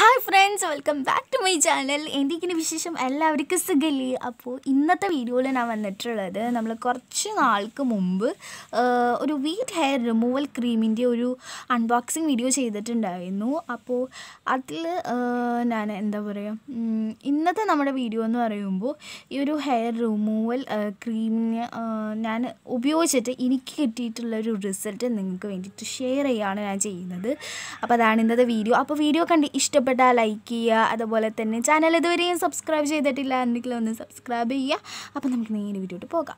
Hi friends welcome back to my channel എൻ്റെ ഇങ്ങനെ വിശേഷം എല്ലാവർക്കും സുഖല്ലേ അപ്പോൾ ഇന്നത്തെ വീഡിയോയിൽ ഞാൻ വന്നിട്ടുള്ളത് നമ്മൾ കുറച്ച് നാൾക്ക് മുമ്പ് ആ, ഒരു വീറ്റ് ഹെയർ റിമൂവൽ ക്രീമിൻ്റെ ഒരു അൺബോക്സിങ് വീഡിയോ ചെയ്തിട്ടുണ്ടായിരുന്നു അപ്പോൾ അതിൽ ഞാൻ എന്താ പറയുക ഉം, ഇന്നത്തെ നമ്മുടെ വീഡിയോ എന്ന് പറയുമ്പോൾ ഈ ഒരു ഹെയർ റിമൂവൽ ക്രീമിന് ഞാൻ ഉപയോഗിച്ചിട്ട് എനിക്ക് കിട്ടിയിട്ടുള്ള ഒരു റിസൾട്ട് നിങ്ങൾക്ക് വേണ്ടിയിട്ട് ഷെയർ ചെയ്യുകയാണ് ഞാൻ ചെയ്യുന്നത് അപ്പോൾ അതാണ് ഇന്നത്തെ വീഡിയോ അപ്പോൾ വീഡിയോ കണ്ട് ഇഷ്ടപ്പെട്ടാൽ ലൈക്ക് ചെയ്യുക അതുപോലെ തന്നെ ചാനൽ ഇതുവരെയും സബ്സ്ക്രൈബ് ചെയ്തിട്ടില്ല എന്നെങ്കിലും ഒന്ന് സബ്സ്ക്രൈബ് ചെയ്യുക അപ്പോൾ നമുക്ക് നേരെ വീഡിയോട്ട് പോകാം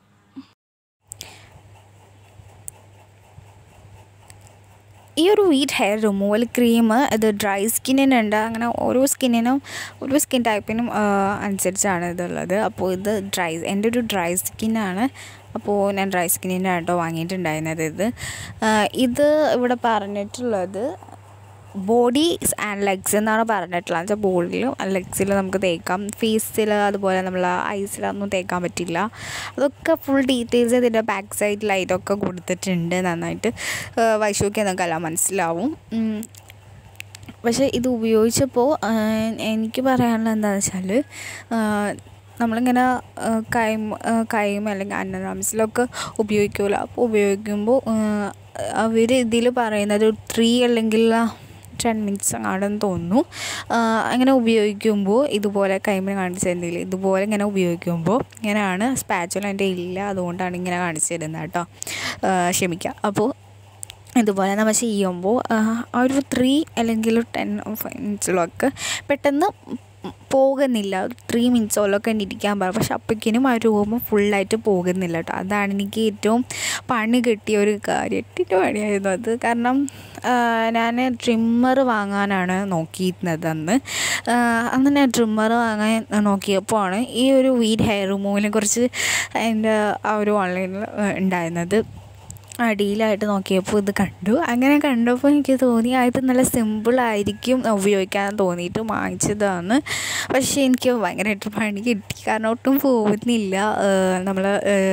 ഈ ഒരു വീറ്റ് ഹെയർ റിമൂവൽ ക്രീം ഇത് ഡ്രൈ സ്കിന്നിനുണ്ട് അങ്ങനെ ഓരോ സ്കിന്നിനും ഓരോ സ്കിൻ ടൈപ്പിനും ആ, അനുസരിച്ചാണ് ഇതുള്ളത് അപ്പോൾ ഇത് ഡ്രൈ എൻ്റെ ഒരു ഡ്രൈ സ്കിന്നാണ് അപ്പോൾ ഞാൻ ഡ്രൈ സ്കിന്നിൻ്റെ കേട്ടോ വാങ്ങിയിട്ടുണ്ടായിരുന്നത് ഇത് ആ, ഇത് ഇവിടെ പറഞ്ഞിട്ടുള്ളത് ബോഡി ആൻഡ് ലെഗ്സ് എന്നാണ് പറഞ്ഞിട്ടുള്ളത് വെച്ചാൽ ബോഡിയിലും ലെഗ്സിലും നമുക്ക് തേക്കാം ഫേസിൽ അതുപോലെ നമ്മൾ ഐസിലൊന്നും തേക്കാൻ പറ്റില്ല അതൊക്കെ ഫുൾ ഡീറ്റെയിൽസ് ഇതിൻ്റെ ബാക്ക് സൈഡിലായിട്ടൊക്കെ കൊടുത്തിട്ടുണ്ട് നന്നായിട്ട് വൈശോക്കി നമുക്കെല്ലാം മനസ്സിലാവും ഉം. പക്ഷേ ഇത് ഉപയോഗിച്ചപ്പോൾ എനിക്ക് പറയാനുള്ളത് എന്താണെന്ന് വെച്ചാൽ നമ്മളിങ്ങനെ കൈം കൈം അല്ലെങ്കിൽ അന്നനാംസിലൊക്കെ ഉപയോഗിക്കുമല്ലോ അപ്പോൾ ഉപയോഗിക്കുമ്പോൾ അവർ ഇതിൽ പറയുന്നത് ത്രീ അല്ലെങ്കിൽ ടെൻ മിനിറ്റ്സ് ആണെന്ന് തോന്നുന്നു ആ, അങ്ങനെ ഉപയോഗിക്കുമ്പോൾ ഇതുപോലെ കൈമിന് കാണിച്ചു തരുന്നില്ല ഇതുപോലെ ഇങ്ങനെ ഉപയോഗിക്കുമ്പോൾ ഇങ്ങനെയാണ് സ്പാച്ചുല എൻ്റെ ഇല്ല അതുകൊണ്ടാണ് ഇങ്ങനെ കാണിച്ചു തരുന്നത് കേട്ടോ ആ, ക്ഷമിക്കുക അപ്പോൾ ഇതുപോലെ നമ്മൾ ചെയ്യുമ്പോൾ ആ ഒരു ത്രീ അല്ലെങ്കിൽ ടെൻ മിനിറ്റ്സിലൊക്കെ പെട്ടെന്ന് പോകുന്നില്ല ഒരു ത്രീ മിനിറ്റ്സോളൊക്കെ ഇരിക്കാൻ പറയും പക്ഷെ അപ്പോഴേക്കിനും ആ രൂപം ഫുള്ളായിട്ട് പോകുന്നില്ല കേട്ടോ അതാണ് എനിക്ക് ഏറ്റവും പണി കിട്ടിയ ഒരു കാര്യം എട്ടിൻ്റെ പണിയായിരുന്നു അത് കാരണം ഞാൻ ട്രിമ്മർ വാങ്ങാനാണ് നോക്കിയിരുന്നത് അന്ന് ആ, അന്ന് ഞാൻ ട്രിമ്മർ വാങ്ങാൻ നോക്കിയപ്പോൾ ആണ് ഈ ഒരു വീറ്റ് ഹെയർ റിമൂവിനെ കുറിച്ച് എൻ്റെ ആ ഒരു ഓൺലൈനിൽ ഉണ്ടായിരുന്നത് അടിയിലായിട്ട് നോക്കിയപ്പോൾ ഇത് കണ്ടു അങ്ങനെ കണ്ടപ്പോൾ എനിക്ക് തോന്നി ആ ഇത് നല്ല സിമ്പിളായിരിക്കും ഉപയോഗിക്കാൻ തോന്നിയിട്ട് വാങ്ങിച്ചതാണ് പക്ഷേ എനിക്ക് ഭയങ്കരമായിട്ട് പണി കിട്ടി കാരണം ഒട്ടും പോകുന്നില്ല നമ്മൾ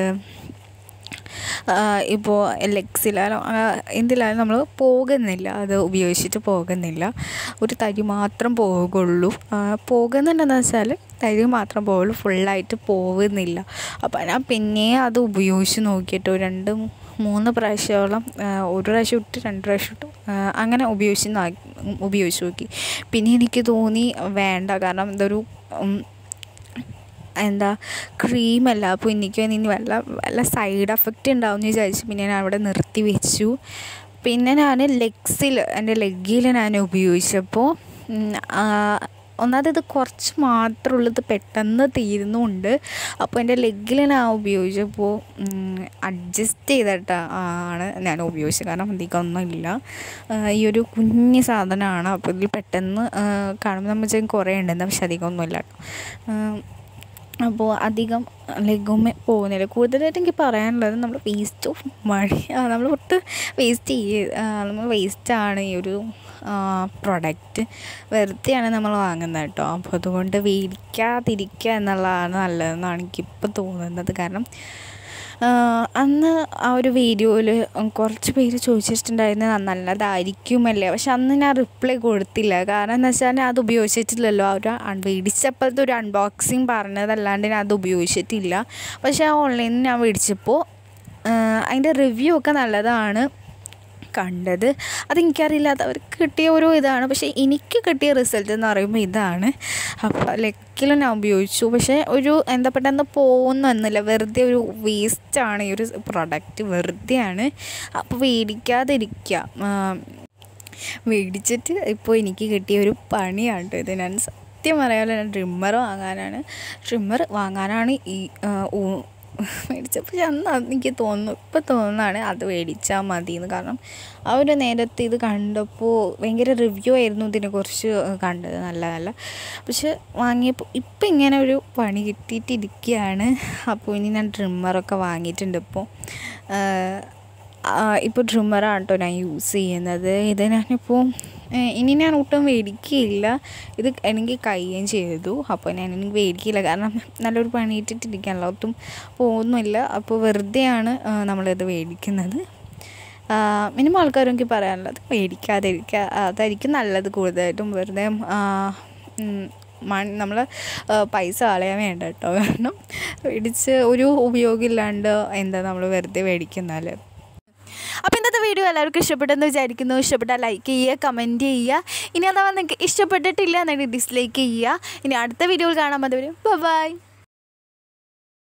ഇപ്പോൾ ലെഗ്സിലായാലും എന്തിലായാലും നമ്മൾ പോകുന്നില്ല അത് ഉപയോഗിച്ചിട്ട് പോകുന്നില്ല ഒരു തരി മാത്രം പോകുള്ളൂ ആ, പോകുന്നുണ്ടെന്ന് വെച്ചാൽ തരി മാത്രം പോകുള്ളൂ ഫുള്ളായിട്ട് പോകുന്നില്ല അപ്പോൾ ഞാൻ പിന്നെ അത് ഉപയോഗിച്ച് നോക്കിയിട്ട് രണ്ട് മൂന്ന് പ്രാവശ്യത്തോളം ആ, ഒരു പ്രാവശ്യം ഇട്ട് രണ്ട് പ്രാവശ്യം ഇട്ടു ആ, അങ്ങനെ ഉപയോഗിച്ച് നാ- ഉപയോഗിച്ച് നോക്കി പിന്നെ എനിക്ക് തോന്നി വേണ്ട കാരണം ഇതൊരു ഉം, എന്താ ക്രീമല്ല അപ്പോൾ എനിക്ക് ഇനി വല്ല വല്ല സൈഡ് എഫക്റ്റ് ഉണ്ടാവും എന്ന് വിചാരിച്ചു പിന്നെ ഞാൻ അവിടെ നിർത്തി വെച്ചു പിന്നെ ഞാൻ ലെഗ്സിൽ എൻ്റെ ലെഗിൽ ഞാൻ ഉപയോഗിച്ചപ്പോൾ ഉം, ആ, ഒന്നാമത് ഇത് കുറച്ച് മാത്രമേ ഉള്ളൂ ഇത് പെട്ടെന്ന് തീരുന്നുണ്ട് അപ്പോൾ എൻ്റെ ലെഗിൽ ഞാൻ ഉപയോഗിച്ചപ്പോൾ അഡ്ജസ്റ്റ് ചെയ്തിട്ട് ആണ് ഞാൻ ഉപയോഗിച്ചത് കാരണം അധികമൊന്നും ഇല്ല ആ, ഈ ഒരു കുഞ്ഞ് സാധനമാണ് അപ്പോൾ ഇതിൽ പെട്ടെന്ന് ആ, കാണുമ്പോൾ നമ്മൾ വിചാരിക്കും കുറേ ഉണ്ടെന്ന് പക്ഷെ അധികമൊന്നുമില്ല കേട്ടോ ആ, അപ്പോൾ അധികം ലെഗുമേ പോകുന്നില്ല കൂടുതലായിട്ട് എനിക്ക് പറയാനുള്ളത് നമ്മൾ വേസ്റ്റ് ഓഫ് മണി നമ്മൾ ഒട്ട് വേസ്റ്റ് ചെയ്യ നമ്മൾ വേസ്റ്റാണ് ഈ ഒരു പ്രൊഡക്റ്റ് വെറുതെയാണ് നമ്മൾ വാങ്ങുന്നത് കേട്ടോ അപ്പോൾ അതുകൊണ്ട് മേടിക്കാതിരിക്കുക എന്നുള്ളതാണ് നല്ലതെന്നാണ് എനിക്കിപ്പോൾ തോന്നുന്നത് കാരണം ആഹ് അന്ന് ആ ഒരു വീഡിയോയിൽ കുറച്ച് പേര് ചോദിച്ചിട്ടുണ്ടായിരുന്നത് നല്ലതായിരിക്കുമല്ലേ പക്ഷെ അന്ന് ഞാൻ റിപ്ലൈ കൊടുത്തില്ല കാരണം എന്ന് വെച്ചാൽ ഞാൻ അത് ഉപയോഗിച്ചിട്ടില്ലല്ലോ ആ ഒരു അൺ മേടിച്ചപ്പോഴത്തെ ഒരു അൺബോക്സിങ് പറഞ്ഞതല്ലാണ്ട് ഞാൻ അത് ഉപയോഗിച്ചിട്ടില്ല പക്ഷേ ആ ഓൺലൈനിൽ ഞാൻ മേടിച്ചപ്പോൾ അതിൻ്റെ റിവ്യൂ ഒക്കെ നല്ലതാണ് കണ്ടത് അതെനിക്കറിയില്ലാത്തവർക്ക് കിട്ടിയ ഒരു ഇതാണ് പക്ഷേ എനിക്ക് കിട്ടിയ റിസൾട്ട് എന്ന് പറയുമ്പോൾ ഇതാണ് അപ്പോൾ ലെക്കിലും ഞാൻ ഉപയോഗിച്ചു പക്ഷേ ഒരു എന്താ പെട്ടെന്ന് പോകുന്നൊന്നുമില്ല വെറുതെ ഒരു വേസ്റ്റാണ് ഈ ഒരു പ്രൊഡക്റ്റ് വെറുതെയാണ് അപ്പോൾ മേടിക്കാതിരിക്കുക മേടിച്ചിട്ട് ഇപ്പോൾ എനിക്ക് കിട്ടിയ ഒരു പണിയാണ് കേട്ടോ ഇത് ഞാൻ സത്യം പറയാമല്ലോ ഞാൻ ട്രിമ്മർ വാങ്ങാനാണ് ട്രിമ്മർ വാങ്ങാനാണ് ഈ ആ, ഊ- മേടിച്ചപ്പോൾ പക്ഷെ അന്ന് അത് എനിക്ക് തോന്നുന്നു ഇപ്പം തോന്നുന്നതാണ് അത് മേടിച്ചാൽ മതി എന്ന് കാരണം ആ ഒരു നേരത്തെ ഇത് കണ്ടപ്പോൾ ഭയങ്കര റിവ്യൂ ആയിരുന്നു ഇതിനെക്കുറിച്ച് കണ്ടത് നല്ല നല്ല പക്ഷെ വാങ്ങിയപ്പോൾ ഇപ്പം ഇങ്ങനെ ഒരു പണി കിട്ടിയിട്ടിരിക്കുകയാണ് അപ്പോൾ ഇനി ഞാൻ ട്രിമ്മറൊക്കെ വാങ്ങിയിട്ടുണ്ട് ഇപ്പോൾ ഇപ്പോൾ ട്രിമ്മറാണ് കേട്ടോ ഞാൻ യൂസ് ചെയ്യുന്നത് ഇത് ഞാനിപ്പോൾ ഏഹ് ഇനി ഞാൻ ഒട്ടും മേടിക്കുകയില്ല ഇത് എനിക്ക് കഴിയുകയും ചെയ്തു അപ്പോൾ ഞാൻ എനിക്ക് മേടിക്കില്ല കാരണം നല്ലൊരു പണി ഇട്ടിട്ടിരിക്കാനല്ലോ ഒട്ടും പോകുന്നില്ല അപ്പോൾ വെറുതെയാണ് ആ, നമ്മളിത് മേടിക്കുന്നത് മിനിമം ആൾക്കാരും എനിക്ക് പറയാനുള്ളത് മേടിക്കാതിരിക്കുക അതായിരിക്കും നല്ലത് കൂടുതലായിട്ടും വെറുതെ മൺ നമ്മൾ പൈസ കളയാൻ വേണ്ട കേട്ടോ കാരണം മേടിച്ച് ഒരു ഉപയോഗമില്ലാണ്ട് എന്താ നമ്മൾ വെറുതെ മേടിക്കുന്നാൽ അപ്പോൾ ഇന്നത്തെ വീഡിയോ എല്ലാവർക്കും ഇഷ്ടപ്പെട്ടെന്ന് വിചാരിക്കുന്നു ഇഷ്ടപ്പെട്ടാൽ ലൈക്ക് ചെയ്യുക കമൻറ്റ് ചെയ്യുക ഇനി അഥവാ നിങ്ങൾക്ക് ഇഷ്ടപ്പെട്ടിട്ടില്ല എന്നുണ്ടെങ്കിൽ ഡിസ്ലൈക്ക് ചെയ്യുക ഇനി അടുത്ത വീഡിയോയിൽ കാണാൻ മതി ബൈ